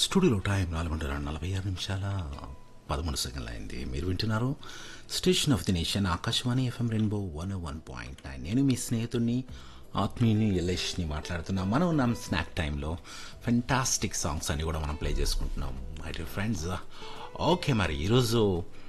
స్టూడియోలో టైం నాలుగు గంటల నలభై ఆరు నిమిషాల పదమూడు సెకండ్లు అయింది మీరు వింటున్నారు station of the nation Akashvani FM rainbow one one point nine నేను మీ స్నేహితుడిని ఆత్మీయుని యలేష్ని మాట్లాడుతున్నా మనం ఉన్నాం స్నాక్ టైంలో ఫెంటాస్టిక్ సాంగ్స్ అన్ని కూడా మనం ప్లే చేసుకుంటున్నాం మై డియర్ ఫ్రెండ్స్ ఓకే మరి ఈరోజు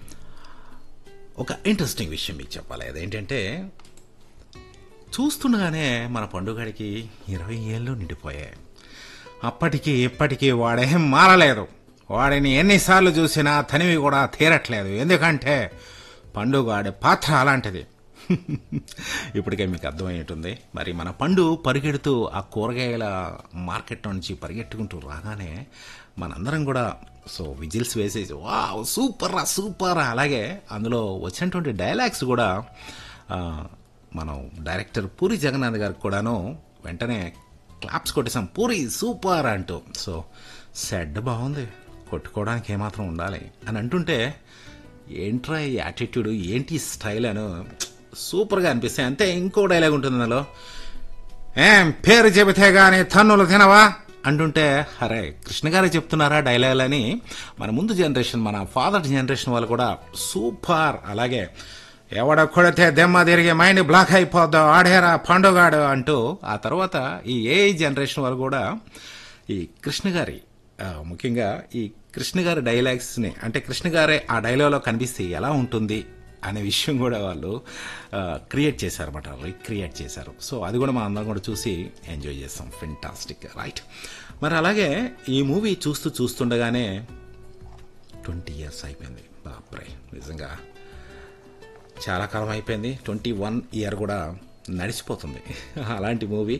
ఒక ఇంట్రెస్టింగ్ విషయం మీకు చెప్పాలి అదేంటంటే చూస్తుండగానే మన పండుగడికి ఇరవై ఏళ్ళు నిండిపోయాయి అప్పటికి ఇప్పటికీ వాడేం మారలేదు వాడిని ఎన్నిసార్లు చూసినా తనివి కూడా తీరట్లేదు ఎందుకంటే పండుగ ఆడే పాత్ర అలాంటిది ఇప్పటికే మీకు అర్థమై ఉంటుంది మరి మన పండు పరిగెడుతూ ఆ కూరగాయల మార్కెట్ నుంచి పరిగెట్టుకుంటూ రాగానే మనందరం కూడా సో విజిల్స్ వేసేసి వా సూపర్ రా సూపర్ రా అలాగే అందులో వచ్చినటువంటి డైలాగ్స్ కూడా ఆ, మనం డైరెక్టర్ పూరి జగన్నాథ్ గారికి కూడాను వెంటనే క్లాప్స్ కొట్టేసాం పూరి సూపర్ అంటూ సో సెడ్ బాగుంది కొట్టుకోవడానికి ఏమాత్రం ఉండాలి అని అంటుంటే ఏంట్రా ఈ యాటిట్యూడ్ ఏంటి ఈ స్టైల్ అని సూపర్గా అనిపిస్తాయి అంతే ఇంకో డైలాగ్ ఉంటుంది అందులో ఏం పేరు చెబితే గాని తన్నులు తినవా అంటుంటే అరే కృష్ణ గారే చెప్తున్నారా డైలాగ్ అని మన ముందు జనరేషన్ మన ఫాదర్ జనరేషన్ వాళ్ళు కూడా సూపర్ అలాగే ఎవడ కొడితే దెమ్మ తిరిగి మైండ్ బ్లాక్ అయిపోద్దో ఆడేరా పండుగాడు అంటూ ఆ తర్వాత ఈ ఏ జనరేషన్ వాళ్ళు కూడా ఈ కృష్ణ గారి ఆ, ముఖ్యంగా ఈ కృష్ణ గారి డైలాగ్స్ని అంటే కృష్ణ గారే ఆ డైలాగ్లో కనిపిస్తే ఎలా ఉంటుంది అనే విషయం కూడా వాళ్ళు క్రియేట్ చేశారన్నమాట రీక్రియేట్ చేశారు సో అది కూడా మనం అందరం కూడా చూసి ఎంజాయ్ చేస్తాం ఫెంటాస్టిక్ రైట్ మరి అలాగే ఈ మూవీ చూస్తూ చూస్తుండగానే ట్వంటీ ఇయర్స్ అయిపోయింది బాప్రే నిజంగా చాలా కాలం అయిపోయింది ట్వంటీ వన్ ఇయర్ కూడా నడిచిపోతుంది అలాంటి మూవీ